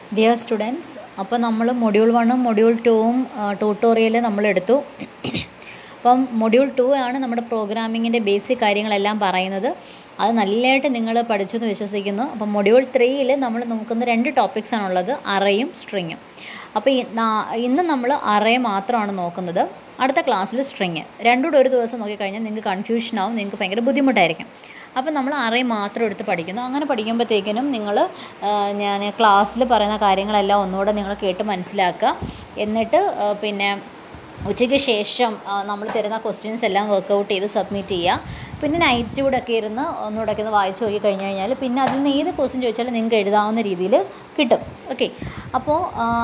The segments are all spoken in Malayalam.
ഡിയർ സ്റ്റുഡൻസ് അപ്പോൾ നമ്മൾ മൊഡ്യൂൾ വണ്ണും മൊഡ്യൂൾ ടൂവും ട്യൂട്ടോറിയൽ നമ്മളെടുത്തു അപ്പം മൊഡ്യൂൾ ടു ആണ് നമ്മുടെ പ്രോഗ്രാമിങ്ങിൻ്റെ ബേസിക് കാര്യങ്ങളെല്ലാം പറയുന്നത് അത് നല്ലതായിട്ട് നിങ്ങൾ പഠിച്ചു എന്ന് വിശ്വസിക്കുന്നു അപ്പം മൊഡ്യൂൾ ത്രീയിൽ നമ്മൾ നോക്കുന്ന രണ്ട് ടോപ്പിക്സ് ആണുള്ളത് അറയും സ്ട്രിങ്ങും അപ്പോൾ ഈ നാ- ഇന്ന് നമ്മൾ അറേ മാത്രമാണ് നോക്കുന്നത് അടുത്ത ക്ലാസ്സിൽ സ്ട്രിങ് രണ്ടും കൂടെ ഒരു ദിവസം നോക്കിക്കഴിഞ്ഞാൽ നിങ്ങൾക്ക് കൺഫ്യൂഷൻ ആവും നിങ്ങൾക്ക് ഭയങ്കര ബുദ്ധിമുട്ടായിരിക്കും അപ്പോൾ നമ്മൾ അറേ മാത്രം എടുത്ത് പഠിക്കുന്നു അങ്ങനെ പഠിക്കുമ്പോഴത്തേക്കിനും നിങ്ങൾ ഞാൻ ക്ലാസ്സിൽ പറയുന്ന കാര്യങ്ങളെല്ലാം ഒന്നുകൂടെ നിങ്ങൾ കേട്ട് മനസ്സിലാക്കുക എന്നിട്ട് ആ, പിന്നെ ഉച്ചയ്ക്ക് ശേഷം നമ്മൾ തരുന്ന ക്വസ്റ്റ്യൻസ് എല്ലാം വർക്കൗട്ട് ചെയ്ത് സബ്മിറ്റ് ചെയ്യുക പിന്നെ നൈറ്റ് കൂടെ ഒക്കെ ഇരുന്ന് ഒന്നുകൂടെ ഒക്കെ ഒന്ന് വായിച്ച് നോക്കി കഴിഞ്ഞ് കഴിഞ്ഞാൽ പിന്നെ അതിൽ നിന്ന് ഏത് ക്വസ്റ്റ്യൻ ചോദിച്ചാലും നിങ്ങൾക്ക് എഴുതാവുന്ന രീതിയിൽ കിട്ടും ഓക്കെ അപ്പോൾ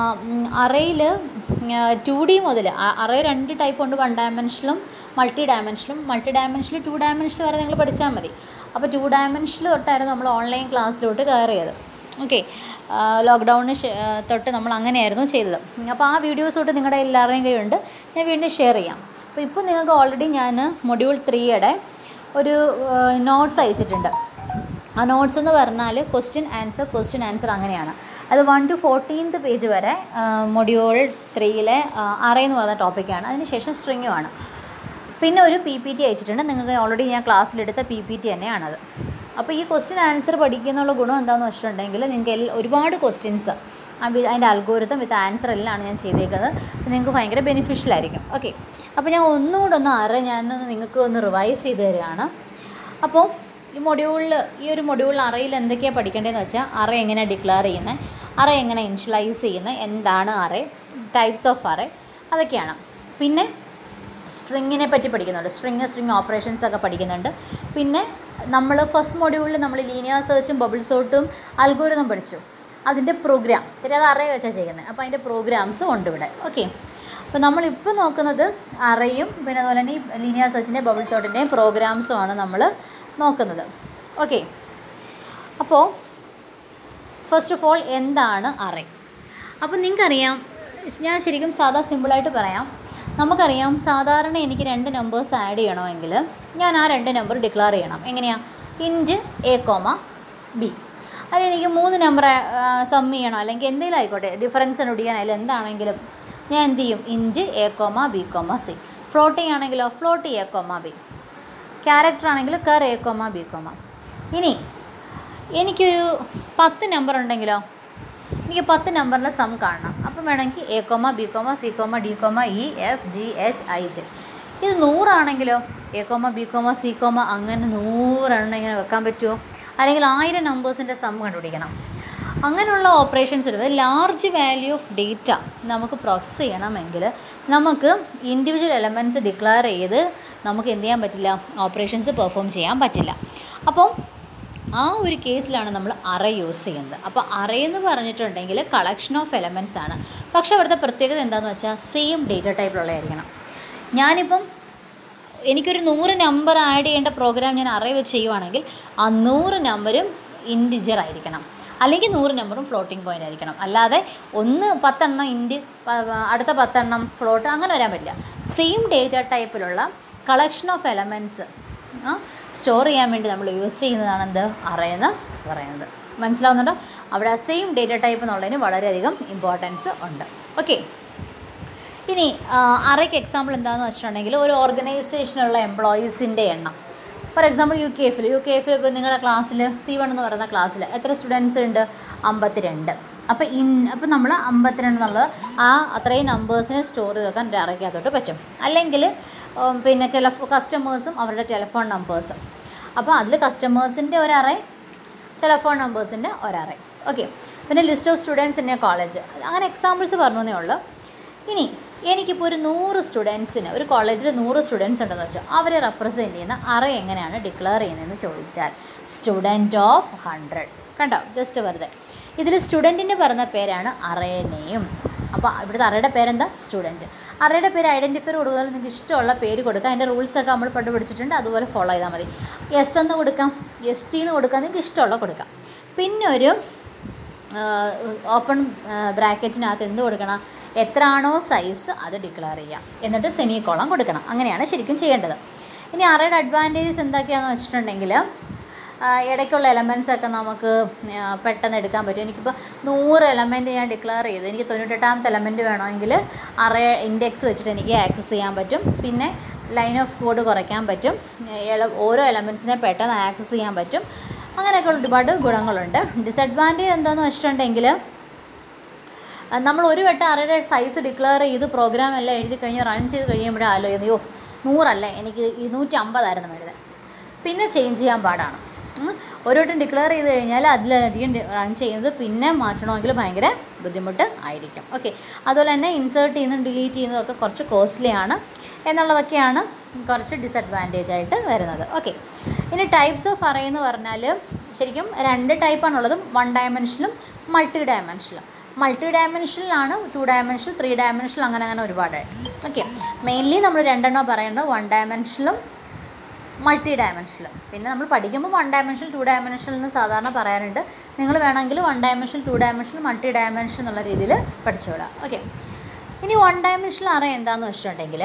അറയിൽ ടു ഡി മുതൽ അറേ രണ്ട് ടൈപ്പ് ഉണ്ട് വൺ ഡയമെൻഷനിലും മൾട്ടി ഡയമെൻഷനിലും മൾട്ടി ഡയമെൻഷനിൽ ടു ഡയമെൻഷനിൽ വരെ നിങ്ങൾ പഠിച്ചാൽ മതി അപ്പോൾ ടു ഡയമെൻഷനിൽ തൊട്ടായിരുന്നു നമ്മൾ ഓൺലൈൻ ക്ലാസ്സിലോട്ട് കയറിയത് ഓക്കെ ലോക്ക്ഡൗണിന് തൊട്ട് നമ്മൾ അങ്ങനെയായിരുന്നു ചെയ്തത് അപ്പോൾ ആ വീഡിയോസ് തൊട്ട് നിങ്ങളുടെ എല്ലാവരുടെയും കയ്യിലുണ്ട് ഞാൻ വീണ്ടും ഷെയർ ചെയ്യാം അപ്പോൾ ഇപ്പോൾ നിങ്ങൾക്ക് ഓൾറെഡി ഞാൻ മൊഡ്യൂൾ ത്രീയുടെ ഒരു നോട്ട്സ് അയച്ചിട്ടുണ്ട് ആ നോട്ട്സ് എന്ന് പറഞ്ഞാൽ ക്വസ്റ്റ്യൻ ആൻസർ ക്വസ്റ്റ്യൻ ആൻസർ അങ്ങനെയാണ് അത് വൺ ടു ഫോർട്ടീൻത്ത് പേജ് വരെ മൊഡ്യൂൾ ത്രീയിലെ അറേ എന്ന് പറയുന്ന ടോപ്പിക്കാണ് അതിനുശേഷം സ്ട്രിങ്ങുമാണ് പിന്നെ ഒരു പി പി ടി അയച്ചിട്ടുണ്ട് നിങ്ങൾക്ക് ഓൾറെഡി ഞാൻ ക്ലാസ്സിലെടുത്ത പി പി ടി തന്നെയാണത് അപ്പോൾ ഈ ക്വസ്റ്റ്യൻ ആൻസർ പഠിക്കുന്നുള്ള ഗുണം എന്താണെന്ന് വെച്ചിട്ടുണ്ടെങ്കിൽ നിങ്ങൾക്ക് എല്ലാ ഒരുപാട് ക്വസ്റ്റ്യൻസ് അതിൻ്റെ അൽഗോരിതം വിത്ത് ആൻസർ എല്ലാമാണ് ഞാൻ ചെയ്തേക്കുന്നത് അപ്പോൾ നിങ്ങൾക്ക് ഭയങ്കര ബെനിഫിഷ്യൽ ആയിരിക്കും ഓക്കെ അപ്പോൾ ഞാൻ ഒന്നുകൂടെ ഒന്ന് അറ ഞാൻ നിങ്ങൾക്ക് ഒന്ന് റിവൈസ് ചെയ്ത് തരികയാണ് അപ്പോൾ ഈ മൊഡ്യൂളിൽ ഈ ഒരു മൊഡ്യൂളിൽ അറയിൽ എന്തൊക്കെയാണ് പഠിക്കേണ്ടതെന്ന് വെച്ചാൽ അറ എങ്ങനെയാണ് ഡിക്ലെയർ ചെയ്യുന്നത് അറ എങ്ങനെ ഇൻഷ്യലൈസ് ചെയ്യുന്നത് എന്താണ് അറേ ടൈപ്സ് ഓഫ് അറേ അതൊക്കെയാണ് പിന്നെ സ്ട്രിങ്ങിനെ പറ്റി പഠിക്കുന്നുണ്ട് സ്ട്രിങ് സ്ട്രിങ് ഓപ്പറേഷൻസ് ഒക്കെ പഠിക്കുന്നുണ്ട് പിന്നെ നമ്മൾ ഫസ്റ്റ് മൊഡ്യൂളിൽ നമ്മൾ ലീനിയർ സെർച്ചും ബബിൾ സോട്ടും അൽഗോരിതം പഠിച്ചു അതിൻ്റെ പ്രോഗ്രാം പിന്നെ അത് അറേ വെച്ചാണ് ചെയ്യുന്നത് അപ്പോൾ അതിൻ്റെ പ്രോഗ്രാംസും ഉണ്ട് ഇവിടെ ഓക്കെ അപ്പോൾ നമ്മളിപ്പോൾ നോക്കുന്നത് അറയും പിന്നെ അതുപോലെ തന്നെ ഈ ലീനിയർ സെർച്ചിൻ്റെ ബബിൾ സോട്ടിൻ്റെയും പ്രോഗ്രാംസും ആണ് നമ്മൾ നോക്കുന്നത് ഓക്കെ അപ്പോൾ ഫസ്റ്റ് ഓഫ് ഓൾ എന്താണ് അറേ അപ്പോൾ നിങ്ങൾക്കറിയാം ഞാൻ ശരിക്കും സാധാ സിമ്പിളായിട്ട് പറയാം നമുക്കറിയാം സാധാരണ എനിക്ക് രണ്ട് നമ്പേഴ്സ് ആഡ് ചെയ്യണമെങ്കിൽ ഞാൻ ആ രണ്ട് നമ്പർ ഡിക്ലെയർ ചെയ്യണം എങ്ങനെയാണ് ഇൻറ്റ് എ കോമ ബി അതിൽ എനിക്ക് മൂന്ന് നമ്പർ സം ചെയ്യണം അല്ലെങ്കിൽ എന്തെങ്കിലും ആയിക്കോട്ടെ ഡിഫറൻസ് കണ്ടുപിടിക്കാനായാലും എന്താണെങ്കിലും ഞാൻ എന്ത് ചെയ്യും int A comma B comma C floating ആണെങ്കിലോ float A comma B character ആണെങ്കിൽ char A comma B comma ഇനി എനിക്കൊരു പത്ത് നമ്പർ ഉണ്ടെങ്കിലോ എനിക്ക് പത്ത് നമ്പറിൻ്റെ സം കാണണം അപ്പം വേണമെങ്കിൽ A comma B comma C comma D comma E F G H I J ഇത് നൂറാണെങ്കിലോ A comma B comma C comma അങ്ങനെ നൂറെണ്ണം ഇങ്ങനെ വെക്കാൻ പറ്റുമോ അല്ലെങ്കിൽ ആയിരം നമ്പേഴ്സിൻ്റെ സം കണ്ടുപിടിക്കണം അങ്ങനെയുള്ള ഓപ്പറേഷൻസ് എടുത്ത് ലാർജ് വാല്യൂ ഓഫ് ഡേറ്റ നമുക്ക് പ്രോസസ്സ് ചെയ്യണമെങ്കിൽ നമുക്ക് ഇൻഡിവിജ്വൽ എലമെൻറ്റ്സ് ഡിക്ലെയർ ചെയ്ത് നമുക്ക് എന്ത് ചെയ്യാൻ പറ്റില്ല ഓപ്പറേഷൻസ് പെർഫോം ചെയ്യാൻ പറ്റില്ല അപ്പം ആ ഒരു കേസിലാണ് നമ്മൾ അറ യൂസ് ചെയ്യുന്നത് അപ്പോൾ അറ എന്ന് പറഞ്ഞിട്ടുണ്ടെങ്കിൽ കളക്ഷൻ ഓഫ് എലമെൻറ്റ്സ് ആണ് പക്ഷേ അവിടുത്തെ പ്രത്യേകത എന്താണെന്ന് വെച്ചാൽ സെയിം ഡേറ്റ ടൈപ്പിലുള്ളതായിരിക്കണം ഞാനിപ്പം എനിക്കൊരു നൂറ് നമ്പർ ആഡ് ചെയ്യേണ്ട പ്രോഗ്രാം ഞാൻ അറേ വെച്ച് ചെയ്യുവാണെങ്കിൽ ആ നൂറ് നമ്പരും ഇൻഡിജർ ആയിരിക്കണം അല്ലെങ്കിൽ നൂറ് നമ്പറും ഫ്ലോട്ടിംഗ് പോയിൻ്റ് ആയിരിക്കണം അല്ലാതെ ഒന്ന് പത്തെണ്ണം ഇൻഡി അടുത്ത പത്തെണ്ണം ഫ്ലോട്ട് അങ്ങനെ വരാൻ പറ്റില്ല സെയിം ഡേറ്റ ടൈപ്പിലുള്ള കളക്ഷൻ ഓഫ് എലമെൻറ്റ്സ് സ്റ്റോർ ചെയ്യാൻ വേണ്ടി നമ്മൾ യൂസ് ചെയ്യുന്നതാണ് എന്ത് അറയെന്ന് പറയുന്നത് മനസ്സിലാവുന്നുണ്ടോ അവിടെ സെയിം ഡേറ്റ ടൈപ്പ് എന്നുള്ളതിന് വളരെയധികം ഇമ്പോർട്ടൻസ് ഉണ്ട് ഓക്കെ ഇനി അറയ്ക്ക് എക്സാമ്പിൾ എന്താണെന്ന് വെച്ചിട്ടുണ്ടെങ്കിൽ ഒരു ഓർഗനൈസേഷനുള്ള എംപ്ലോയീസിൻ്റെ എണ്ണം ഫോർ എക്സാമ്പിൾ യു കെ എഫിൽ യു കെ എഫിൽ ഇപ്പോൾ നിങ്ങളുടെ ക്ലാസ്സിൽ സി വൺ എന്ന് പറയുന്ന ക്ലാസ്സിൽ എത്ര സ്റ്റുഡൻസ് ഉണ്ട് അമ്പത്തിരണ്ട് അപ്പോൾ ഇൻ അപ്പോൾ നമ്മൾ അമ്പത്തിരണ്ട് എന്നുള്ളത് ആ അത്രയും നമ്പേഴ്സിനെ സ്റ്റോർ ചെയ്ത് വെക്കാൻ ഒരു അറയ്ക്കകത്തോട്ട് പറ്റും അല്ലെങ്കിൽ ഉം, പിന്നെ ടെലഫോ കസ്റ്റമേഴ്സും അവരുടെ ടെലിഫോൺ നമ്പേഴ്സും അപ്പോൾ അതിൽ കസ്റ്റമേഴ്സിൻ്റെ ഒരറേ ടെലിഫോൺ നമ്പേഴ്സിൻ്റെ ഒരറേ ഓക്കെ പിന്നെ list of students in a college അങ്ങനെ എക്സാമ്പിൾസ് പറഞ്ഞേ ഉള്ളൂ ഇനി എനിക്കിപ്പോൾ ഒരു നൂറ് സ്റ്റുഡൻസിന് ഒരു കോളേജിൽ നൂറ് സ്റ്റുഡൻസ് ഉണ്ടെന്ന് വെച്ചാൽ അവരെ റെപ്രസെൻറ്റ് ചെയ്യുന്ന അറ എങ്ങനെയാണ് ഡിക്ലെയർ ചെയ്യുന്നതെന്ന് ചോദിച്ചാൽ സ്റ്റുഡൻറ്റ് ഓഫ് ഹൺഡ്രഡ് കണ്ടോ ജസ്റ്റ് വെറുതെ ഇതിൽ സ്റ്റുഡൻറ്റിൻ്റെ പറഞ്ഞ പേരാണ് അറേ നെയിം അപ്പോൾ ഇവിടുത്തെ അറയുടെ പേരെന്താ സ്റ്റുഡൻറ്റ് അറയുടെ പേര് ഐഡൻറ്റിഫയർ കൊടുത്താൽ നിങ്ങൾക്ക് ഇഷ്ടമുള്ള പേര് കൊടുക്കാം അതിൻ്റെ റൂൾസൊക്കെ നമ്മൾ പണ്ട് പഠിച്ചിട്ടുണ്ട് അതുപോലെ ഫോളോ ചെയ്താൽ മതി എസ് എന്ന് കൊടുക്കാം എസ് ടി എന്ന് കൊടുക്കാം നിങ്ങൾക്ക് ഇഷ്ടമുള്ള കൊടുക്കാം പിന്നെ ഒരു ഓപ്പൺ ബ്രാക്കറ്റിനകത്ത് എന്ത് കൊടുക്കണം എത്രയാണോ സൈസ് അത് ഡിക്ലെയർ ചെയ്യാം എന്നിട്ട് സെമി കോളം കൊടുക്കണം അങ്ങനെയാണ് ശരിക്കും ചെയ്യേണ്ടത് ഇനി അറയുടെ അഡ്വാൻറ്റേജസ് എന്തൊക്കെയാണെന്ന് വെച്ചിട്ടുണ്ടെങ്കിൽ ആ, ഇടയ്ക്കുള്ള എലമെൻസ് ഒക്കെ നമുക്ക് ആ, പെട്ടെന്ന് എടുക്കാൻ പറ്റും എനിക്കിപ്പോൾ നൂറ് എലമെൻറ്റ് ഞാൻ ഡിക്ലെയർ ചെയ്തു എനിക്ക് തൊണ്ണൂറ്റെട്ടാമത്തെ എലമെൻറ്റ് വേണമെങ്കിൽ അറേ ഇൻഡെക്സ് വെച്ചിട്ട് എനിക്ക് ആക്സസ് ചെയ്യാൻ പറ്റും പിന്നെ ലൈൻ ഓഫ് കോഡ് കുറയ്ക്കാൻ പറ്റും എല- ഓരോ എലമെൻസിനെ പെട്ടെന്ന് ആക്സസ് ചെയ്യാൻ പറ്റും അങ്ങനെയൊക്കെ ഒരുപാട് ഗുണങ്ങളുണ്ട് ഡിസഡ്വാൻറ്റേജ് എന്താണെന്ന് വെച്ചിട്ടുണ്ടെങ്കിൽ അത് നമ്മൾ ഒരു വട്ടം അറയുടെ സൈസ് ഡിക്ലെയർ ചെയ്ത് പ്രോഗ്രാം എല്ലാം എഴുതി കഴിഞ്ഞ് റൺ ചെയ്ത് കഴിയുമ്പോഴേ ആലോചിക്കുന്നത് യോ നൂറല്ലേ എനിക്ക് ഇരുന്നൂറ്റി അമ്പതായിരുന്നു എഴുതാൻ പിന്നെ ചേഞ്ച് ചെയ്യാൻ പാടാണ് ഉം. ഒരു വട്ടം ഡിക്ലെയർ ചെയ്ത് കഴിഞ്ഞാൽ അതിലധികം റൺ ചെയ്യുന്നത് പിന്നെ മാറ്റണമെങ്കിൽ ഭയങ്കര ബുദ്ധിമുട്ട് ആയിരിക്കും ഓക്കെ അതുപോലെ തന്നെ ഇൻസേർട്ട് ചെയ്യുന്നതും ഡിലീറ്റ് ചെയ്യുന്നതൊക്കെ കുറച്ച് കോസ്റ്റ്ലി ആണ് എന്നുള്ളതൊക്കെയാണ് കുറച്ച് ഡിസഡ്വാൻറ്റേജ് ആയിട്ട് വരുന്നത് ഓക്കെ ഇനി ടൈപ്സ് ഓഫ് അറേ എന്ന് പറഞ്ഞാൽ ശരിക്കും രണ്ട് ടൈപ്പാണുള്ളതും വൺ ഡയമെൻഷനും മൾട്ടി ഡയമെൻഷനും മൾട്ടി ഡയമെൻഷനിലാണ് ടു ഡയമെൻഷൻ ത്രീ ഡയമെൻഷനിൽ അങ്ങനെ അങ്ങനെ ഒരുപാടായിട്ട് ഓക്കെ മെയിൻലി നമ്മൾ രണ്ടെണ്ണം പറയുന്നത് വൺ ഡയമെൻഷനിലും മൾട്ടി ഡയമെൻഷനിലും പിന്നെ നമ്മൾ പഠിക്കുമ്പോൾ വൺ ഡയമെൻഷൻ ടു ഡയമെൻഷനിൽ എന്ന് സാധാരണ പറയാറുണ്ട് നിങ്ങൾ വേണമെങ്കിൽ one dimension two dimension multi dimension എന്നുള്ള രീതിയിൽ പഠിച്ചോളാം ഓക്കെ ഇനി വൺ ഡയമെൻഷനിൽ അറ എന്താണെന്ന് വെച്ചിട്ടുണ്ടെങ്കിൽ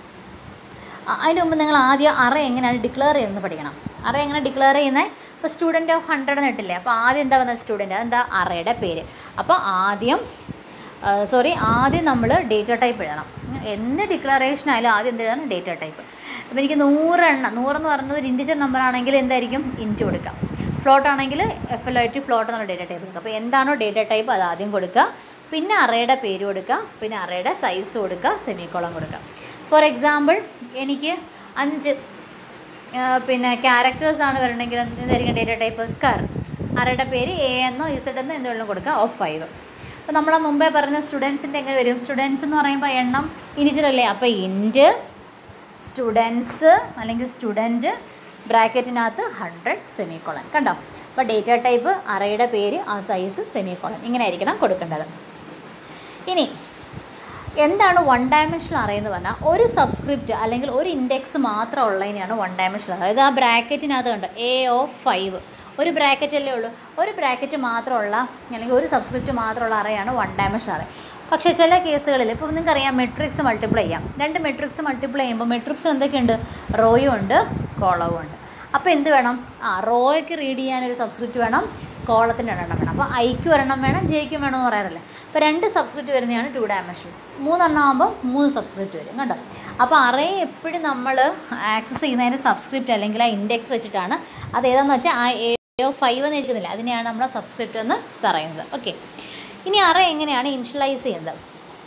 അ- അതിന് മുമ്പ് നിങ്ങൾ ആദ്യം അറ എങ്ങനെയാണ് ഡിക്ലെയർ ചെയ്യുന്നത് പഠിക്കണം അറ എങ്ങനെ ഡിക്ലെയർ ചെയ്യുന്നത് ഇപ്പോൾ സ്റ്റുഡൻറ്റ് ഓഫ് ഹൺഡ്രഡ് എന്നിട്ടില്ലേ അപ്പോൾ ആദ്യം എന്താ വന്നത് സ്റ്റുഡൻറ്റ് അതെന്താ അറയുടെ പേര് അപ്പോൾ ആദ്യം സോറി ആദ്യം നമ്മൾ ഡേറ്റ ടൈപ്പ് എഴുതണം ഉം, എന്ത് ഡിക്ലറേഷൻ ആയാലും ആദ്യം എന്ത് എഴുതണം ഡേറ്റ ടൈപ്പ് അപ്പോൾ എനിക്ക് നൂറെണ്ണം നൂറെന്ന് പറയുന്നത് ഒരു ഇൻറ്റിജർ നമ്പർ ആണെങ്കിൽ എന്തായിരിക്കും ഇൻറ്റ് കൊടുക്കാം ഫ്ലോട്ട് ആണെങ്കിൽ F L I T float എന്നുള്ള ഡേറ്റ ടൈപ്പ് കൊടുക്കുക അപ്പോൾ എന്താണോ ഡേറ്റ ടൈപ്പ് അത് ആദ്യം കൊടുക്കുക പിന്നെ അറയുടെ പേര് കൊടുക്കുക പിന്നെ അറയുടെ സൈസ് കൊടുക്കുക സെമിക്കോളം കൊടുക്കുക ഫോർ എക്സാമ്പിൾ എനിക്ക് അഞ്ച് ആ, പിന്നെ ക്യാരക്ടേഴ്സ് ആണ് വരണമെങ്കിൽ എന്തായിരിക്കും ഡേറ്റ ടൈപ്പ് കർ അറയുടെ പേര് എ എന്നോ ഇസഡ് എന്നോ എന്തെങ്കിലും കൊടുക്കുക ഓഫ് ഫൈവ് അപ്പോൾ നമ്മൾ മുമ്പേ പറഞ്ഞ സ്റ്റുഡൻസിൻ്റെ എങ്ങനെ വരും സ്റ്റുഡൻസ് എന്ന് പറയുമ്പോൾ എണ്ണം ഇനിച്ചിലല്ലേ അപ്പോൾ ഇൻറ്റ് സ്റ്റുഡൻസ് അല്ലെങ്കിൽ സ്റ്റുഡൻറ്റ് ബ്രാക്കറ്റിനകത്ത് ഹൺഡ്രഡ് സെമിക്കോളൻ കണ്ടോ അപ്പോൾ ഡേറ്റ ടൈപ്പ് അറയുടെ പേര് ആ സൈസ് സെമിക്കോളൻ ഇങ്ങനെ ആയിരിക്കണം കൊടുക്കേണ്ടത് ഇനി എന്താണ് വൺ ഡയമെൻഷണൽ അറേ എന്ന് പറഞ്ഞാൽ ഒരു സബ്സ്ക്രിപ്റ്റ് അല്ലെങ്കിൽ ഒരു ഇൻഡെക്സ് മാത്രം ഉള്ളതിനെയാണ് വൺ ഡയമെൻഷണൽ അതായത് ആ ബ്രാക്കറ്റിനകത്ത് കണ്ട് എ ഓഫ് ഫൈവ് ഒരു ബ്രാക്കറ്റ് അല്ലേ ഉള്ളൂ ഒരു ബ്രാക്കറ്റ് മാത്രമുള്ള അല്ലെങ്കിൽ ഒരു സബ്സ്ക്രിപ്റ്റ് മാത്രമുള്ള അറയാണ് വൺ ഡയമെൻഷണൽ അറേ പക്ഷേ ചില കേസുകളിൽ ഇപ്പോൾ നിങ്ങൾക്കറിയാം മെട്രിക്സ് മൾട്ടിപ്ലൈ ചെയ്യാം രണ്ട് മെട്രിക്സ് മൾട്ടിപ്ലൈ ചെയ്യുമ്പോൾ മെട്രിക്സ് എന്തൊക്കെയുണ്ട് റോയും ഉണ്ട് കോളവും ഉണ്ട് അപ്പോൾ എന്ത് വേണം ആ റോയ്ക്ക് റീഡ് ചെയ്യാൻ ഒരു സബ്സ്ക്രിപ്റ്റ് വേണം കോളത്തിന് ഒരെണ്ണം വേണം അപ്പോൾ ഐക്കും ഒരെണ്ണം വേണം ജെയ്ക്കും വേണം എന്ന് പറയാറില്ലേ അപ്പോൾ രണ്ട് സബ്സ്ക്രിപ്റ്റ് വരുന്നതാണ് ടു ഡയമെൻഷൻ മൂന്നെണ്ണം ആകുമ്പോൾ മൂന്ന് സബ്സ്ക്രിപ്റ്റ് വരും കണ്ടോ അപ്പോൾ അറേ എപ്പോഴും നമ്മൾ ആക്സസ് ചെയ്യുന്നതിന് സബ്സ്ക്രിപ്റ്റ് അല്ലെങ്കിൽ ആ ഇൻഡെക്സ് വെച്ചിട്ടാണ് അത് ഏതാണെന്ന് വെച്ചാൽ ആ എ ഫൈവ് എന്ന് എഴുതുന്നില്ല അതിനെയാണ് നമ്മൾ സബ്സ്ക്രിപ്റ്റ് എന്ന് പറയുന്നത് ഓക്കെ ഇനി അറേ എങ്ങനെയാണ് ഇൻഷ്യലൈസ് ചെയ്യുന്നത്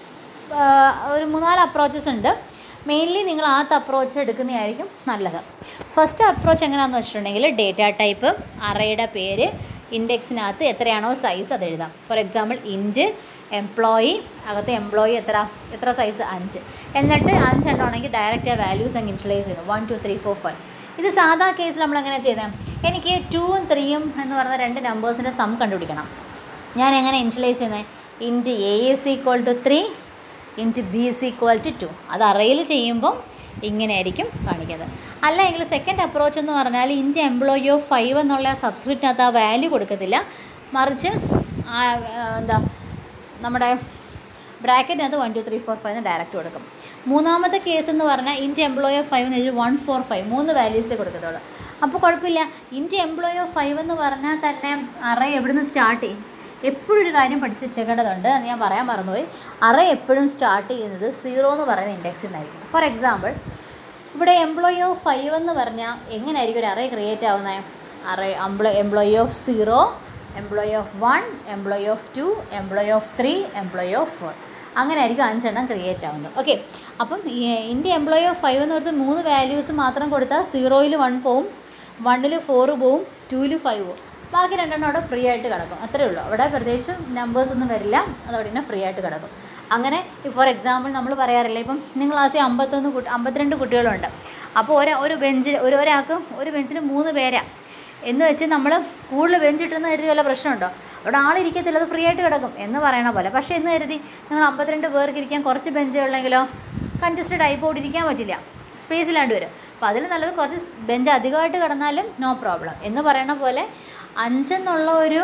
ആഹ് ഒരു മൂന്നാല് അപ്രോച്ചസ് ഉണ്ട് മെയിൻലി നിങ്ങൾ ആദ്യത്തെ അപ്രോച്ച് എടുക്കുന്നതായിരിക്കും നല്ലത് ഫസ്റ്റ് അപ്രോച്ച് എങ്ങനെയാണെന്ന് വെച്ചിട്ടുണ്ടെങ്കിൽ ഡേറ്റ ടൈപ്പ് അറയുടെ പേര് ഇൻഡെക്സിനകത്ത് എത്രയാണോ സൈസ് അത് എഴുതാം ഫോർ എക്സാമ്പിൾ ഇൻറ്റ് എംപ്ലോയി അകത്ത് എംപ്ലോയി എത്ര എത്ര സൈസ് അഞ്ച് എന്നിട്ട് അഞ്ചെണ്ണം ആണെങ്കിൽ ഡയറക്റ്റ് ആ വാല്യൂസ് അങ്ങ് ഇൻഷ്യലൈസ് ചെയ്യുന്നു one two three four five ഇത് സാധാ കേസിൽ നമ്മൾ എങ്ങനെ ചെയ്തത് എനിക്ക് ടൂവും ത്രീയും എന്ന് പറയുന്ന രണ്ട് നമ്പേഴ്സിൻ്റെ സം കണ്ടുപിടിക്കണം ഞാൻ എങ്ങനെ ഇൻഷ്യലൈസ് ചെയ്യുന്നത് int A is equal to three int B is equal to two അത് അറയിൽ ചെയ്യുമ്പം ഇങ്ങനെയായിരിക്കും കാണിക്കുന്നത് അല്ല എങ്കിൽ സെക്കൻഡ് അപ്രോച്ച് എന്ന് പറഞ്ഞാൽ ഇൻറ്റ് എംപ്ലോയി ഓഫ് ഫൈവ് എന്നുള്ള സബ്സ്ക്രിപ്റ്റിനകത്ത് ആ വാല്യൂ കൊടുക്കത്തില്ല മറിച്ച് ആ, ആ, എന്താ നമ്മുടെ ബ്രാക്കറ്റിനകത്ത് one two three four five എന്ന് ഡയറക്റ്റ് കൊടുക്കും മൂന്നാമത്തെ കേസ് എന്ന് പറഞ്ഞാൽ ഇൻറ്റ് എംപ്ലോയി ഓഫ് ഫൈവ് എന്ന് എഴുതി വൺ ഫോർ ഫൈവ് മൂന്ന് വാല്യൂസേ കൊടുക്കത്തുള്ളൂ അപ്പോൾ കുഴപ്പമില്ല ഇൻറ്റ് എംപ്ലോയി ഓഫ് ഫൈവ് എന്ന് പറഞ്ഞാൽ തന്നെ അറേ എവിടുന്ന് സ്റ്റാർട്ട് ചെയ്യും എപ്പോഴും ഒരു കാര്യം പഠിച്ച് വെച്ചേക്കേണ്ടതുണ്ട് അത് ഞാൻ പറയാൻ മറന്നുപോയി അറേ എപ്പോഴും സ്റ്റാർട്ട് ചെയ്യുന്നത് സീറോ എന്ന് പറയുന്ന ഇൻഡെക്സിൽ നിന്നായിരിക്കും ഫോർ എക്സാമ്പിൾ ഇവിടെ എംപ്ലോയി ഓഫ് ഫൈവ് എന്ന് പറഞ്ഞാൽ എങ്ങനെയായിരിക്കും ഒരു അറേ ക്രിയേറ്റ് ആവുന്നത് അറേ എംപ്ലോ employee of zero employee of one employee of two employee of three employee of four അങ്ങനെ ആയിരിക്കും അഞ്ചെണ്ണം ക്രിയേറ്റ് ആവുന്നത് ഓക്കെ അപ്പം ഇന്ത്യ എംപ്ലോയി ഓഫ് ഫൈവ് എന്ന് പറഞ്ഞാൽ മൂന്ന് വാല്യൂസ് മാത്രം കൊടുത്താൽ സീറോയിൽ വൺ പോവും വണ്ണിൽ ഫോറ് പോവും ടൂവിൽ ഫൈവ് പോവും ബാക്കി രണ്ടെണ്ണം അവിടെ ഫ്രീ ആയിട്ട് കിടക്കും അത്രേ ഉള്ളൂ അവിടെ പ്രത്യേകിച്ച് നമ്പേഴ്സ് ഒന്നും വരില്ല അത് അവിടെ തന്നെ ഫ്രീ ആയിട്ട് കിടക്കും അങ്ങനെ ഫോർ എക്സാമ്പിൾ നമ്മൾ പറയാറില്ല ഇപ്പം നിങ്ങൾ ക്ലാസ്സിൽ അമ്പത്തൊന്ന് കുട്ടി അമ്പത്തിരണ്ട് കുട്ടികളുണ്ട് അപ്പോൾ ഒരു ഒരു ബെഞ്ചിൽ ഒരു ഒരാൾക്ക് ഒരു ബെഞ്ചിൽ മൂന്ന് പേരാ എന്ന് വെച്ച് നമ്മൾ കൂടുതൽ ബെഞ്ച് ഇട്ടെന്ന് കരുതി വല്ല പ്രശ്നമുണ്ടോ അവിടെ ആളിരിക്കത്തില്ല അത് ഫ്രീ ആയിട്ട് കിടക്കും എന്ന് പറയണ പോലെ പക്ഷേ എന്ന് കരുതി നിങ്ങൾ അമ്പത്തിരണ്ട് പേർക്ക് ഇരിക്കാൻ കുറച്ച് ബെഞ്ച് ഉള്ളെങ്കിലോ കൺജസ്റ്റഡ് ആയി പോയിട്ട് ഇരിക്കാൻ പറ്റില്ല സ്പേസ് ഇല്ലാണ്ട് വരും അപ്പോൾ അതിൽ നല്ലത് കുറച്ച് ബെഞ്ച് അധികമായിട്ട് കിടന്നാലും നോ പ്രോബ്ലം എന്ന് പറയണ പോലെ അഞ്ചെന്നുള്ള ഒരു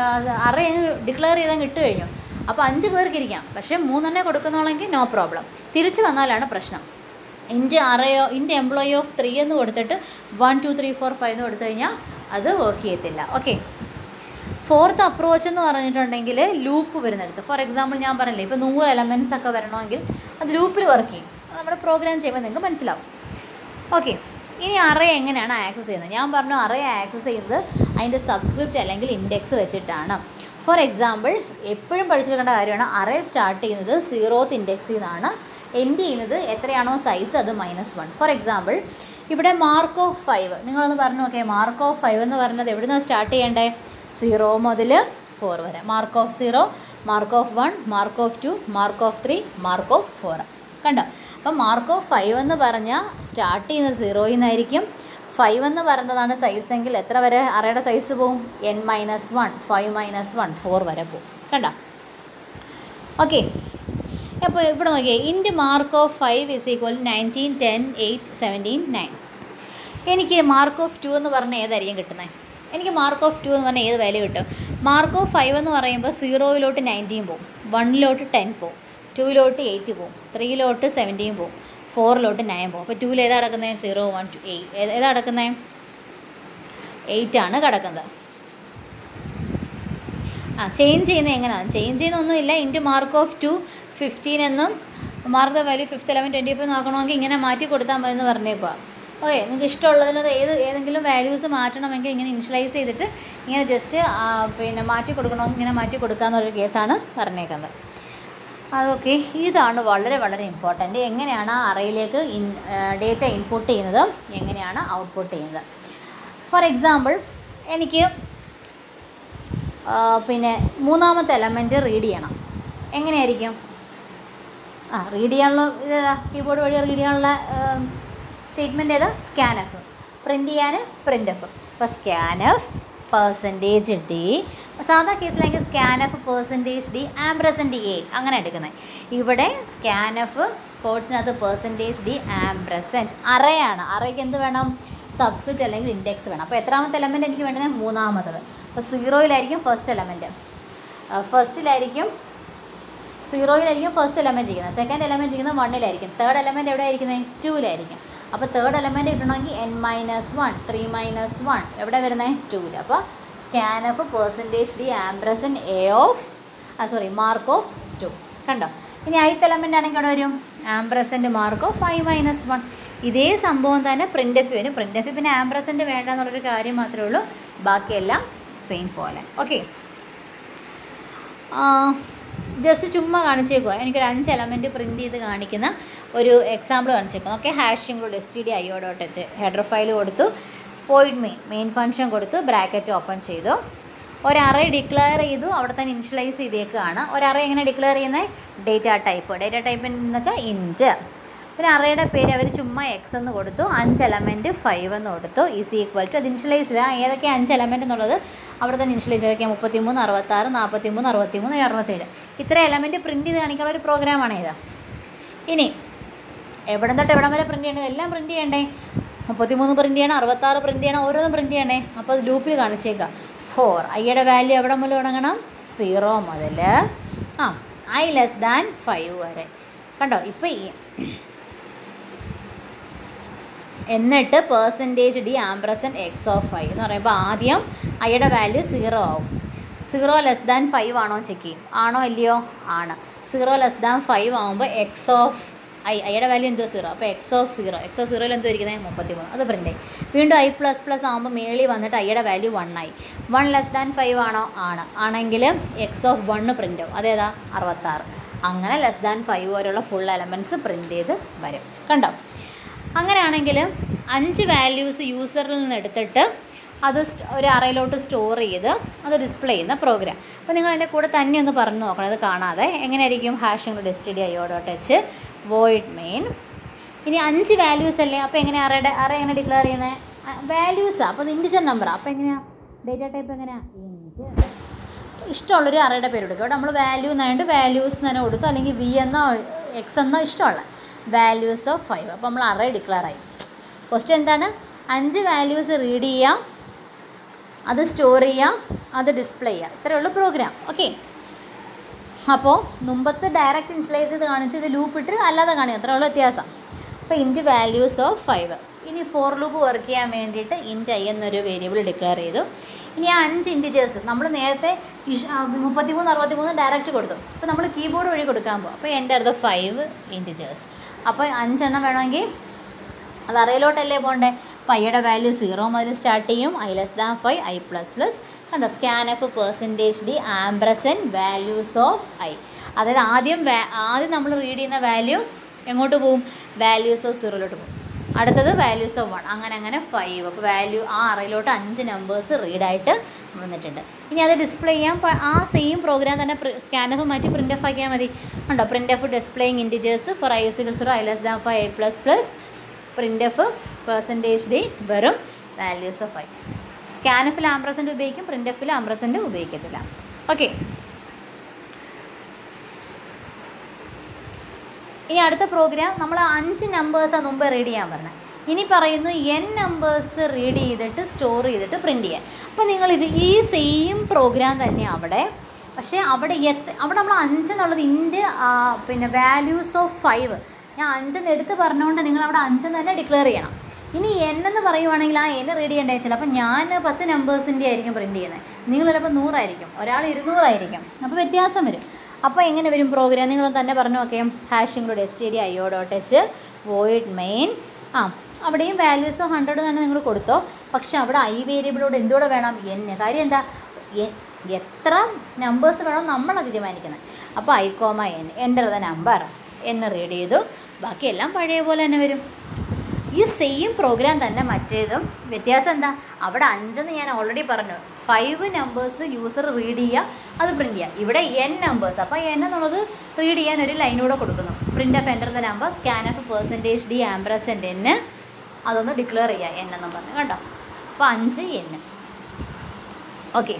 അറ ഡിക്ലെയർ ചെയ്താൽ ഇട്ട് കഴിഞ്ഞു അപ്പോൾ അഞ്ച് പേർക്ക് ഇരിക്കാം പക്ഷേ മൂന്നെണ്ണേ കൊടുക്കുന്നുള്ളെങ്കിൽ നോ പ്രോബ്ലം തിരിച്ച് വന്നാലാണ് പ്രശ്നം ഇൻറ്റ് അറയോ ഇൻറ്റ് എംപ്ലോയി ഓഫ് ത്രീ എന്ന് കൊടുത്തിട്ട് one two three four five എന്ന് കൊടുത്തു കഴിഞ്ഞാൽ അത് വർക്ക് ചെയ്യത്തില്ല ഓക്കെ ഫോർത്ത് അപ്രോച്ച് എന്ന് പറഞ്ഞിട്ടുണ്ടെങ്കിൽ ലൂപ്പ് വരുന്നിടത്ത് ഫോർ എക്സാമ്പിൾ ഞാൻ പറഞ്ഞില്ലേ ഇപ്പോൾ നൂറ് എലമെൻറ്റ്സ് ഒക്കെ വരണമെങ്കിൽ അത് ലൂപ്പിൽ വർക്ക് ചെയ്യും അത് നമ്മുടെ പ്രോഗ്രാം ചെയ്യുമ്പോൾ നിങ്ങൾക്ക് മനസ്സിലാവും ഓക്കെ ഇനി അറേ എങ്ങനെയാണ് ആക്സസ് ചെയ്യുന്നത് ഞാൻ പറഞ്ഞു അറേ ആക്സസ് ചെയ്യുന്നത് അതിൻ്റെ സബ്സ്ക്രിപ്റ്റ് അല്ലെങ്കിൽ ഇൻഡെക്സ് വെച്ചിട്ടാണ് ഫോർ എക്സാമ്പിൾ എപ്പോഴും പഠിച്ചിരിക്കേണ്ട കാര്യമാണ് അറേ സ്റ്റാർട്ട് ചെയ്യുന്നത് സീറോത്ത് ഇൻഡെക്സിൽ നിന്നാണ് എൻഡ് ചെയ്യുന്നത് എത്രയാണോ സൈസ് അത് മൈനസ് വൺ ഫോർ എക്സാമ്പിൾ ഇവിടെ മാർക്ക് ഓഫ് ഫൈവ് നിങ്ങളൊന്ന് പറഞ്ഞു നോക്കേ മാർക്ക് ഓഫ് ഫൈവ് എന്ന് പറഞ്ഞത് എവിടെ നിന്നാണ് സ്റ്റാർട്ട് ചെയ്യേണ്ടേ സീറോ മുതൽ ഫോർ വരെ mark of zero mark of one mark of two mark of three mark of four കണ്ടോ അപ്പം മാർക്ക് ഓഫ് ഫൈവ് എന്ന് പറഞ്ഞാൽ സ്റ്റാർട്ട് ചെയ്യുന്നത് സീറോയിൽ നിന്നായിരിക്കും ഫൈവ് എന്ന് പറയുന്നതാണ് സൈസ് എങ്കിൽ എത്ര വരെ അറയുടെ സൈസ് പോവും N minus one five minus one four വരെ പോവും കണ്ടോ ഓക്കെ അപ്പോൾ ഇവിടെ നോക്കിയേ int mark of five is equal nineteen ten eight seventeen nine എനിക്ക് മാർക്ക് ഓഫ് ടു എന്ന് പറഞ്ഞാൽ ഏതായിരിക്കും കിട്ടുന്നത് എനിക്ക് മാർക്ക് ഓഫ് ടു എന്ന് പറഞ്ഞാൽ ഏത് വാല്യൂ കിട്ടും മാർക്ക് ഓഫ് ഫൈവ് എന്ന് പറയുമ്പോൾ സീറോയിലോട്ട് നയൻറ്റീൻ പോവും വണ്ണിലോട്ട് ടെൻ പോവും ടൂയിലോട്ട് എയ്റ്റ് പോവും ത്രീയിലോട്ട് സെവൻറ്റീൻ പോവും ഫോറിലോട്ട് നയൻ പോവും അപ്പോൾ ടൂവിൽ ഏതാ കിടക്കുന്നത് സീറോ വൺ ടു എയ്റ്റ് ഏതാ കിടക്കുന്നത് എയ്റ്റ് ആണ് കിടക്കുന്നത് ആ ചേഞ്ച് ചെയ്യുന്നത് എങ്ങനെയാണ് ചേഞ്ച് ചെയ്യുന്നൊന്നുമില്ല int mark of two fifteen എന്നും mark value fifth eleven twenty five നോക്കണമെങ്കിൽ ഇങ്ങനെ മാറ്റി കൊടുത്താൽ മതി എന്ന് പറഞ്ഞേക്കുക ഓക്കെ നിങ്ങൾക്ക് ഇഷ്ടമുള്ളതിന് ഏത് ഏതെങ്കിലും വാല്യൂസ് മാറ്റണമെങ്കിൽ ഇങ്ങനെ ഇനിഷ്യലൈസ് ചെയ്തിട്ട് ഇങ്ങനെ ജസ്റ്റ് പിന്നെ മാറ്റി കൊടുക്കണമെങ്കിൽ ഇങ്ങനെ മാറ്റി കൊടുക്കാമെന്നുള്ളൊരു കേസാണ് പറഞ്ഞേക്കുന്നത് അതൊക്കെ ഇതാണ് വളരെ വളരെ ഇമ്പോർട്ടൻറ്റ് എങ്ങനെയാണ് ആ അറയിലേക്ക് ഇൻ ഡേറ്റ ഇൻപുട്ട് ചെയ്യുന്നത് എങ്ങനെയാണ് ഔട്ട്പുട്ട് ചെയ്യുന്നത് ഫോർ എക്സാമ്പിൾ എനിക്ക് ആ, പിന്നെ മൂന്നാമത്തെ എലമെൻറ്റ് റീഡ് ചെയ്യണം എങ്ങനെയായിരിക്കും ആ റീഡ് ചെയ്യാനുള്ള ഇതേതാ കീബോർഡ് വഴി റീഡ് ചെയ്യാനുള്ള സ്റ്റേറ്റ്മെൻറ്റ് ഏതാ സ്കാൻ എഫ് പ്രിൻറ്റ് ചെയ്യാൻ പ്രിൻ്റ് എഫ് അപ്പോൾ സ്കാൻ എഫ് പെർസെൻറ്റേജ് ഡി സാധാ കേസിലേക്ക് scan F percentage D ampersand A അങ്ങനെ എടുക്കുന്നത് ഇവിടെ സ്കാൻ എഫ് കോഡ്സിനകത്ത് പെർസെൻറ്റേജ് ഡി ആംബ്രസൻറ്റ് അറയാണ് അറയ്ക്ക് എന്ത് വേണം സബ്സ്ക്രിപ്റ്റ് അല്ലെങ്കിൽ ഇൻഡെക്സ് വേണം അപ്പോൾ എത്രാമത്തെ എലമെൻറ്റ് എനിക്ക് വേണ്ടത് മൂന്നാമത്തത് അപ്പോൾ സീറോയിലായിരിക്കും ഫസ്റ്റ് എലമെൻറ്റ് ഫസ്റ്റിലായിരിക്കും സീറോയിലായിരിക്കും ഫസ്റ്റ് എലമെൻറ്റ് ഇരിക്കുന്നത് സെക്കൻഡ് എലമെൻറ്റ് ഇരിക്കുന്നത് വണ്ണിലായിരിക്കും തേർഡ് എലമെൻറ്റ് എവിടെ ആയിരിക്കുന്നത് ടൂവിലായിരിക്കും അപ്പോൾ തേർഡ് എലമെൻറ്റ് കിട്ടണമെങ്കിൽ N minus one three minus one എവിടെ വരുന്നത് ടൂവിൽ അപ്പോൾ scan of percentage D ampersand A of ആ സോറി മാർക്ക് ഓഫ് ടു കണ്ടോ ഇനി ഐത്ത് എലമെൻ്റ് ആണെങ്കിൽ അവിടെ വരും ampersand mark of five minus one ഇതേ സംഭവം തന്നെ പ്രിൻ്റ് എഫ് വരും പ്രിൻ്റ് എഫ് പിന്നെ ആംബ്രസൻറ്റ് വേണ്ട എന്നുള്ളൊരു കാര്യം മാത്രമേ ഉള്ളൂ ബാക്കിയെല്ലാം സെയിം പോലെ ഓക്കെ ജസ്റ്റ് ചുമ്മാ കാണിച്ചേക്കുക എനിക്കൊരു അഞ്ച് എലമെൻറ്റ് പ്രിൻറ്റ് ചെയ്ത് കാണിക്കുന്ന ഒരു എക്സാമ്പിൾ കാണിച്ചേക്കുന്നു ഓക്കെ ഹാഷിംഗ് കൂടെ S T D I dot H header file കൊടുത്തു പോയിഡ് മെയിൻ മെയിൻ ഫംഗ്ഷൻ കൊടുത്തു ബ്രാക്കറ്റ് ഓപ്പൺ ചെയ്തു ഒരറേ ഡിക്ലെയർ ചെയ്തു അവിടെ തന്നെ ഇനിഷ്യലൈസ് ചെയ്തേക്കുകയാണ് ഒരറേ എങ്ങനെ ഡിക്ലെയർ ചെയ്യുന്നത് ഡേറ്റ ടൈപ്പ് ഡേറ്റ ടൈപ്പ് എന്ന് വെച്ചാൽ ഇൻറ്റ് പിന്നെ അറേയുടെ പേര് അവർ ചുമ്മാ എക്സ് എന്ന് കൊടുത്തു അഞ്ച് എലമെൻറ്റ് ഫൈവ് എന്ന് കൊടുത്തു ഈസ് ഈക്വൽ ടു അത് ഇനിഷ്യലൈസ് ചെയ്താൽ ഏതൊക്കെ അഞ്ച് എലമെൻറ്റ് എന്നുള്ളത് അവിടെ തന്നെ ഇനിഷ്യലൈസ് ചെയ്തൊക്കെ മുപ്പത്തി മൂന്ന് അറുപത്താറ് നാൽപ്പത്തി മൂന്ന് അറുപത്തി മൂന്ന് അറുപത്തേഴ് ഇത്ര എലമെൻറ്റ് പ്രിൻറ്റ് ചെയ്ത് കാണിക്കാനുള്ള ഒരു പ്രോഗ്രാമാണ് ഇത് ഇനി എവിടെ തൊട്ട് എവിടം വരെ പ്രിൻറ്റ് ചെയ്യണത് എല്ലാം പ്രിൻറ്റ് ചെയ്യണ്ടേ മുപ്പത്തിമൂന്ന് പ്രിൻറ്റ് ചെയ്യണം അറുപത്താറ് പ്രിൻറ്റ് ചെയ്യണം ഓരോന്നും പ്രിൻറ്റ് ചെയ്യണേ അപ്പോൾ അത് ലൂപ്പിൽ കാണിച്ചേക്കാം ഫോർ ഐയുടെ വാല്യൂ എവിടെ മുതൽ തുടങ്ങണം സീറോ മുതൽ ആ ഐ ലെസ് ദാൻ ഫൈവ് വരെ കണ്ടോ ഇപ്പോൾ ഈ എന്നിട്ട് percentage D ampersand X of five എന്ന് പറയുമ്പോൾ ആദ്യം ഐയുടെ വാല്യൂ സീറോ ആവും സീറോ ലെസ് ദാൻ ഫൈവ് ആണോ ചെക്ക് ചെയ്യും ആണോ അല്ലയോ ആണ് സീറോ ലെസ് ദാൻ ഫൈവ് ആകുമ്പോൾ എക്സ് ഓഫ് ഐ ഐയുടെ വാല്യൂ എന്തോ സീറോ അപ്പോൾ X of zero X of സീറോയിൽ എന്തോ ഇരിക്കുന്നത് മുപ്പത്തി മൂന്ന് അത് പ്രിൻ്റ് ആയി വീണ്ടും ഐ പ്ലസ് പ്ലസ് ആകുമ്പോൾ മേളിൽ വന്നിട്ട് ഐയുടെ വാല്യൂ വൺ ആയി വൺ ലെസ് ദാൻ ഫൈവ് ആണോ ആണ് ആണെങ്കിൽ എക്സ് ഓഫ് വണ്ണ് പ്രിൻ്റ് ആവും അതേതാ അറുപത്താറ് അങ്ങനെ ലെസ് ദാൻ ഫൈവ് വരെയുള്ള ഫുൾ എലമെൻറ്റ്സ് പ്രിൻ്റ് ചെയ്ത് വരും കണ്ടോ അങ്ങനെയാണെങ്കിൽ അഞ്ച് വാല്യൂസ് യൂസറിൽ നിന്ന് എടുത്തിട്ട് അത് സ്റ്റ്- ഒരു അറയിലോട്ട് സ്റ്റോർ ചെയ്ത് അത് ഡിസ്പ്ലേ ചെയ്യുന്ന പ്രോഗ്രാം അപ്പോൾ നിങ്ങൾ എൻ്റെ കൂടെ തന്നെ ഒന്ന് പറഞ്ഞു നോക്കണം ഇത് കാണാതെ എങ്ങനെയായിരിക്കും ഹാഷിംഗ് ഡെസ്റ്റ് D I dot H void main ഇനി അഞ്ച് വാല്യൂസ് അല്ലേ അപ്പോൾ എങ്ങനെ അറയുടെ അറ എങ്ങനെ ഡിക്ലെയർ ചെയ്യുന്നത് വാല്യൂസാണ് അപ്പോൾ അത് ഇൻഡിജർ നമ്പറാണ് അപ്പോൾ എങ്ങനെയാണ് ഡേറ്റ ടൈപ്പ് എങ്ങനെയാണ് ഇൻറ്റ് ഇഷ്ടമുള്ളൊരു അറയുടെ പേര് കൊടുക്കുക ഇവിടെ നമ്മൾ വാല്യൂ എന്നായിട്ട് വാല്യൂസ് തന്നെ കൊടുത്തു അല്ലെങ്കിൽ വി എന്നോ എക്സ് എന്നോ ഇഷ്ടമുള്ള വാല്യൂസ് ഓഫ് ഫൈവ് അപ്പോൾ നമ്മൾ അറേ ഡിക്ലെയർ ആയി ക്വസ്റ്റ്യൻ എന്താണ് അഞ്ച് വാല്യൂസ് റീഡ് ചെയ്യാം അത് സ്റ്റോർ ചെയ്യാം അത് ഡിസ്പ്ലേ ചെയ്യാം ഇത്രയേ ഉള്ളൂ പ്രോഗ്രാം ഓക്കെ അപ്പോൾ മുമ്പത്തെ ഡയറക്റ്റ് ഇൻഷ്യലൈസ് ചെയ്ത് കാണിച്ചു ഇത് ലൂപ്പ് ഇട്ട് അല്ലാതെ കാണിക്കും അത്രേ ഉള്ളൂ വ്യത്യാസം അപ്പോൾ ഇൻറ്റ് വാല്യൂസ് ഓഫ് ഫൈവ് ഇനി ഫോർ ലൂപ്പ് വർക്ക് ചെയ്യാൻ വേണ്ടിയിട്ട് ഇൻറ്റ് ഐ എന്നൊരു വേരിയബിൾ ഡിക്ലെയർ ചെയ്തു ഇനി ആ അഞ്ച് ഇൻറ്റിജേഴ്സ് നമ്മൾ നേരത്തെ മുപ്പത്തിമൂന്ന് അറുപത്തിമൂന്ന് ഡയറക്റ്റ് കൊടുത്തു അപ്പോൾ നമ്മൾ കീബോർഡ് വഴി കൊടുക്കാൻ പോകും അപ്പോൾ എൻ്റെ അടുത്ത് ഫൈവ് ഇൻറ്റിജേഴ്സ് അപ്പോൾ അഞ്ചെണ്ണം വേണമെങ്കിൽ അത് അറയിലോട്ടല്ലേ പോകണ്ടേ അപ്പോൾ ഐയുടെ വാല്യൂ സീറോ മുതൽ സ്റ്റാർട്ട് ചെയ്യും I less than five I plus plus കണ്ടോ scan F percentage D ampersand values of I അതായത് ആദ്യം വാ- ആദ്യം നമ്മൾ റീഡ് ചെയ്യുന്ന വാല്യൂ എങ്ങോട്ട് പോകും വാല്യൂസ് ഓഫ് സീറോയിലോട്ട് പോകും അടുത്തത് വാല്യൂസ് ഓഫ് വൺ അങ്ങനെ അങ്ങനെ ഫൈവ് അപ്പോൾ വാല്യൂ ആ അറയിലോട്ട് അഞ്ച് നമ്പേഴ്സ് റീഡായിട്ട് വന്നിട്ടുണ്ട് ഇനി അത് ഡിസ്പ്ലേ ചെയ്യാൻ പ- ആ സെയിം പ്രോഗ്രാം തന്നെ സ്കാൻ എഫ് മാറ്റി പ്രിൻ്റ് എഫ് ആക്കിയാൽ മതി ഉണ്ടോ print F displaying integers for I six zero I less than five I plus plus print F percentage D വെറും values of I scan F ampersand ഉപയോഗിക്കും പ്രിൻ്റ് എഫിൽ ആംബ്രസൻ്റ് ഉപയോഗിക്കത്തില്ല ഓക്കെ ഇനി അടുത്ത പ്രോഗ്രാം നമ്മൾ അഞ്ച് നമ്പേഴ്സാണ് മുമ്പ് റീഡ് ചെയ്യാൻ പറഞ്ഞത് ഇനി പറയുന്നു എൻ നമ്പേഴ്സ് റീഡ് ചെയ്തിട്ട് സ്റ്റോർ ചെയ്തിട്ട് പ്രിൻ്റ് ചെയ്യാൻ അപ്പോൾ നിങ്ങളിത് ഈ സെയിം പ്രോഗ്രാം തന്നെ അവിടെ പക്ഷേ അവിടെ എത്ര അവിടെ നമ്മൾ അഞ്ച് എന്നുള്ളത് ഇൻ്റെ പിന്നെ വാല്യൂസ് ഓഫ് ഫൈവ് ഞാൻ അഞ്ചെന്ന് എടുത്ത് പറഞ്ഞുകൊണ്ട് നിങ്ങൾ അവിടെ അഞ്ചെന്ന് തന്നെ ഡിക്ലെയർ ചെയ്യണം ഇനി എൻ എന്ന് പറയുവാണെങ്കിൽ ആ എൻ റീഡ് ചെയ്യേണ്ട ചിലപ്പോൾ ഞാൻ പത്ത് നമ്പേഴ്സിൻ്റെ ആയിരിക്കും പ്രിൻറ്റ് ചെയ്യുന്നത് നിങ്ങൾ ചിലപ്പോൾ നൂറായിരിക്കും ഒരാൾ ഇരുന്നൂറായിരിക്കും അപ്പോൾ വ്യത്യാസം വരും അപ്പോൾ എങ്ങനെ വരും പ്രോഗ്രാം നിങ്ങൾ തന്നെ പറഞ്ഞു നോക്കെ hashing dot S T D I O dot H void main ആ അവിടെയും വാല്യൂസ് ഹൺഡ്രഡ് തന്നെ നിങ്ങൾ കൊടുത്തോ പക്ഷെ അവിടെ ഐ വേരിയബിളോട് എന്തുകൂടെ വേണം എൻ കാര്യം എന്താ എ- എത്ര നമ്പേഴ്സ് വേണം നമ്മളാണ് തീരുമാനിക്കുന്നത് അപ്പോൾ I comma N enter the number എന്ന് റീഡ് ചെയ്തു ബാക്കിയെല്ലാം പഴയ പോലെ തന്നെ വരും ഈ സെയിം പ്രോഗ്രാം തന്നെ മറ്റേതും വ്യത്യാസം എന്താ അവിടെ അഞ്ചെന്ന് ഞാൻ ഓൾറെഡി പറഞ്ഞു ഫൈവ് നമ്പേഴ്സ് യൂസർ റീഡ് ചെയ്യുക അത് പ്രിൻറ്റ് ചെയ്യുക ഇവിടെ എൻ നമ്പേഴ്സ് അപ്പോൾ എൻ എന്നുള്ളത് റീഡ് ചെയ്യാൻ ഒരു ലൈനൂടെ കൊടുക്കുന്നു print of enter the number scan of percentage D ampersand എന്ന് അതൊന്ന് ഡിക്ലെയർ ചെയ്യുക എൻ എന്നും പറഞ്ഞു കേട്ടോ അപ്പോൾ അഞ്ച് എൻ ഓക്കെ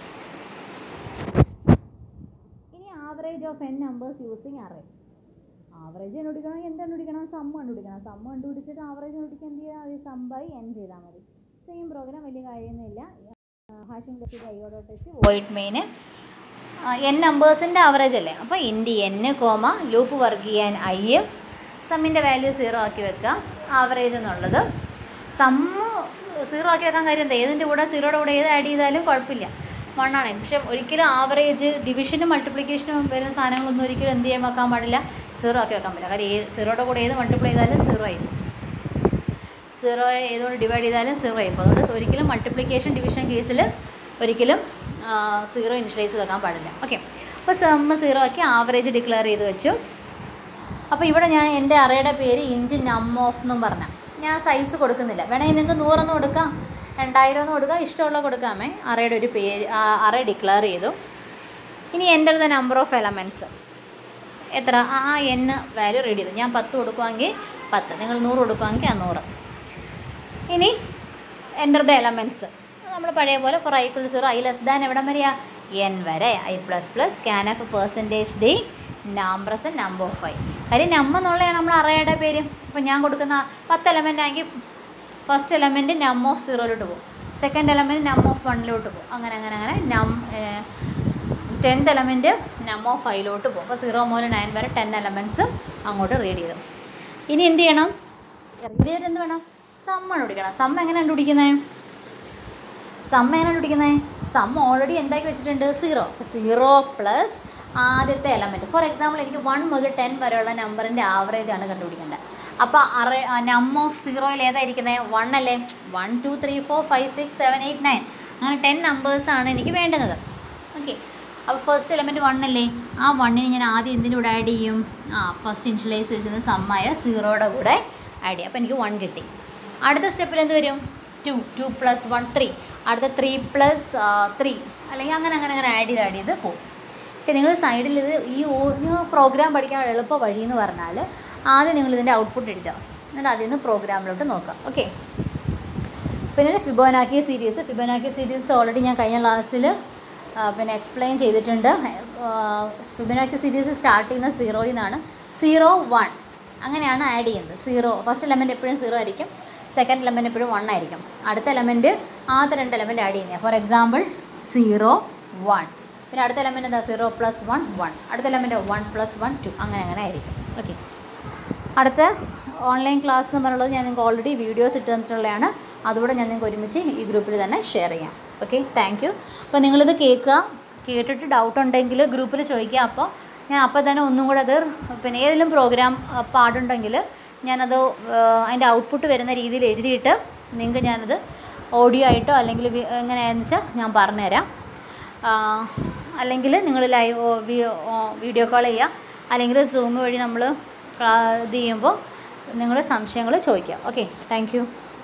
ഇനി average of N numbers using array average കണ്ടുപിടിക്കണമെങ്കിൽ എന്ത് കണ്ടുപിടിക്കണം സം കണ്ടുപിടിക്കണം സം കണ്ടുപിടിച്ചിട്ട് ആവറേജ് കണ്ടുപിടിക്കാൻ എന്ത് ചെയ്താൽ മതി സം ബൈ എൻ ചെയ്താൽ മതി സെയിം പ്രോഗ്രാം വലിയ കാര്യമൊന്നുമില്ല ഹാഷിംഗ് ഡെറ്റ് I dot H void main N നമ്പേഴ്സിൻ്റെ ആവറേജ് അല്ലേ അപ്പോൾ ഇൻഡി എൻ കോമ ലൂപ്പ് വർക്ക് ചെയ്യാൻ ഐ സമ്മിൻ്റെ വാല്യൂ സീറോ ആക്കി വെക്കുക ആവറേജ് എന്നുള്ളത് സമ്മ് സീറോ ആക്കി വെക്കാൻ കാര്യം എന്താ ഏതിൻ്റെ കൂടെ സീറോയുടെ കൂടെ ഏത് ആഡ് ചെയ്താലും കുഴപ്പമില്ല വണ്ണാണ് പക്ഷെ ഒരിക്കലും ആവറേജ് ഡിവിഷനും മൾട്ടിപ്ലിക്കേഷനും വരുന്ന സാധനങ്ങളൊന്നും ഒരിക്കലും എന്ത് ചെയ്യാൻ വെക്കാൻ പാടില്ല സീറോ ആക്കി വെക്കാൻ പറ്റില്ല കാര്യം ഏത് സീറോയുടെ കൂടെ ഏത് മൾട്ടിപ്ലൈ ചെയ്താലും സീറോ ആയി സീറോ ഏതുകൊണ്ട് ഡിവൈഡ് ചെയ്താലും സീറോ ആയി പോകും അതുകൊണ്ട് ഒരിക്കലും മൾട്ടിപ്ലിക്കേഷൻ ഡിവിഷൻ കേസിൽ ഒരിക്കലും സീറോ ഇനിഷ്യലൈസ് വെക്കാൻ പാടില്ല ഓക്കെ അപ്പോൾ സമ്മ് സീറോ ആക്കി ആവറേജ് ഡിക്ലെയർ ചെയ്ത് വെച്ചു അപ്പോൾ ഇവിടെ ഞാൻ എൻ്റെ അറയുടെ പേര് ഇൻറ്റ് നം ഓഫ് എന്നും പറഞ്ഞ ഞാൻ സൈസ് കൊടുക്കുന്നില്ല വേണമെങ്കിൽ നിങ്ങൾക്ക് നൂറൊന്നും കൊടുക്കാം രണ്ടായിരം ഒന്ന് കൊടുക്കാം ഇഷ്ടമുള്ള കൊടുക്കാമേ അറയുടെ ഒരു പേര് ആ, അറ ഡിക്ലെയർ ചെയ്തു ഇനി enter the number of elements എത്ര ആ ആ എൻ വാല്യൂ റെഡി ചെയ്തു ഞാൻ പത്ത് കൊടുക്കുവാണെങ്കിൽ പത്ത് നിങ്ങൾ നൂറ് കൊടുക്കുവാണെങ്കിൽ ആ നൂറ് ഇനി എൻ്റർ ദ എലമെൻറ്റ്സ് നമ്മൾ പഴയ പോലെ for I plus zero I less than എവിടം വരെയാ എൻ വരെ I plus plus scan F percentage D numbers number of I കാര്യം നമ്മ എന്നുള്ളതാണ് നമ്മൾ അറയുടെ പേര് ഇപ്പം ഞാൻ കൊടുക്കുന്ന പത്ത് എലമെൻ്റ് ആണെങ്കിൽ ഫസ്റ്റ് എലമെൻറ്റ് നം ഓഫ് സീറോയിലോട്ട് പോകും സെക്കൻഡ് എലമെൻറ്റ് നം ഓഫ് വണ്ണിലോട്ട് പോകും അങ്ങനെ അങ്ങനെ അങ്ങനെ num tenth element num of ഫൈവിലോട്ട് പോകും അപ്പോൾ സീറോ മുതൽ നയൻ വരെ ടെൻ എലമെൻറ്റ്സ് അങ്ങോട്ട് റീഡ് ചെയ്തു ഇനി എന്ത് ചെയ്യണം റീഡ് ചെയ്തിട്ട് എന്ത് വേണം സം കണ്ടുപിടിക്കണം സം എങ്ങനെ കണ്ടുപിടിക്കുന്നത് സം എങ്ങനെ കണ്ടുപിടിക്കുന്നത് സം ഓൾറെഡി എന്താക്കി വെച്ചിട്ടുണ്ട് സീറോ സീറോ പ്ലസ് ആദ്യത്തെ എലമെൻറ്റ് ഫോർ എക്സാമ്പിൾ എനിക്ക് വൺ മുതൽ ടെൻ വരെയുള്ള നമ്പറിൻ്റെ ആവറേജ് ആണ് കണ്ടുപിടിക്കേണ്ടത് അപ്പോൾ അറേ നം ഓഫ് സീറോയിൽ ഏതായിരിക്കുന്നത് വൺ അല്ലേ one two three four five six seven eight nine അങ്ങനെ ടെൻ നമ്പേഴ്സാണ് എനിക്ക് വേണ്ടുന്നത് ഓക്കെ അപ്പോൾ ഫസ്റ്റ് എലമെൻറ്റ് വൺ അല്ലേ ആ വണ്ണിന് ഞാൻ ആദ്യം എന്തിൻ്റെ കൂടെ ആഡ് ചെയ്യും ആ ഫസ്റ്റ് ഇൻഷ്യലൈസ് ചെയ്യുന്ന സമ്മായ സീറോയുടെ കൂടെ ആഡ് ചെയ്യും അപ്പോൾ എനിക്ക് വൺ കിട്ടി അടുത്ത സ്റ്റെപ്പിൽ എന്ത് വരും two two plus one three അടുത്ത ത്രീ പ്ലസ് ത്രീ അല്ലെങ്കിൽ അങ്ങനെ അങ്ങനെ അങ്ങനെ ആഡ് ചെയ്ത് ആഡ് ചെയ്ത് പോകും ഓക്കെ നിങ്ങൾ സൈഡിൽ ഇത് ഈ ഓ- നിങ്ങൾ പ്രോഗ്രാം പഠിക്കാൻ എളുപ്പ വഴി എന്ന് പറഞ്ഞാൽ ആദ്യം നിങ്ങൾ ഇതിൻ്റെ ഔട്ട്പുട്ട് എഴുതുക എന്നിട്ട് അതിൽ നിന്ന് പ്രോഗ്രാമിലോട്ട് നോക്കുക ഓക്കെ പിന്നെ Fibonacci series Fibonacci series already ഞാൻ കഴിഞ്ഞ ക്ലാസ്സിൽ പിന്നെ എക്സ്പ്ലെയിൻ ചെയ്തിട്ടുണ്ട് ഫിബോനാക്കി സീരീസ് സ്റ്റാർട്ട് ചെയ്യുന്ന സീറോയിൽ നിന്നാണ് സീറോ വൺ അങ്ങനെയാണ് ആഡ് ചെയ്യുന്നത് സീറോ ഫസ്റ്റ് എലമെൻറ്റ് എപ്പോഴും സീറോ ആയിരിക്കും സെക്കൻഡ് എലമെൻറ്റ് എപ്പോഴും വൺ ആയിരിക്കും അടുത്ത എലമെൻറ്റ് ആദ്യത്തെ രണ്ട് എലമെൻറ്റ് ആഡ് ചെയ്യുന്നത് ഫോർ എക്സാമ്പിൾ സീറോ വൺ പിന്നെ അടുത്ത എലമെൻറ്റ് എന്താ സീറോ പ്ലസ് വൺ വൺ അടുത്ത element one plus one two അങ്ങനെ അങ്ങനെ ആയിരിക്കും ഓക്കെ അടുത്ത ഓൺലൈൻ ക്ലാസ് എന്ന് പറയുന്നത് ഞാൻ നിങ്ങൾക്ക് ഓൾറെഡി വീഡിയോസ് ഇട്ട് തന്നിട്ടുള്ളതാണ് അതുകൂടെ ഞാൻ നിങ്ങൾക്ക് ഒരുമിച്ച് ഈ ഗ്രൂപ്പിൽ തന്നെ ഷെയർ ചെയ്യാം ഓക്കെ താങ്ക് യു അപ്പോൾ നിങ്ങളിത് കേൾക്കുക കേട്ടിട്ട് ഡൗട്ട് ഉണ്ടെങ്കിൽ ഗ്രൂപ്പിൽ ചോദിക്കുക അപ്പോൾ ഞാൻ അപ്പോൾ തന്നെ ഒന്നും കൂടെ അത് പിന്നെ ഏതെങ്കിലും പ്രോഗ്രാം പാടുണ്ടെങ്കിൽ ഞാനത് അതിൻ്റെ ഔട്ട്പുട്ട് വരുന്ന രീതിയിൽ എഴുതിയിട്ട് നിങ്ങൾക്ക് ഞാനത് ഓഡിയോ ആയിട്ടോ അല്ലെങ്കിൽ വി- എങ്ങനെയാണെന്ന് വെച്ചാൽ ഞാൻ പറഞ്ഞുതരാം അല്ലെങ്കിൽ നിങ്ങൾ ലൈവ് വീഡിയോ കോൾ ചെയ്യുക അല്ലെങ്കിൽ സൂം വഴി നമ്മൾ ഇത് ചെയ്യുമ്പോൾ നിങ്ങൾ സംശയങ്ങൾ ചോദിക്കുക ഓക്കെ താങ്ക് യു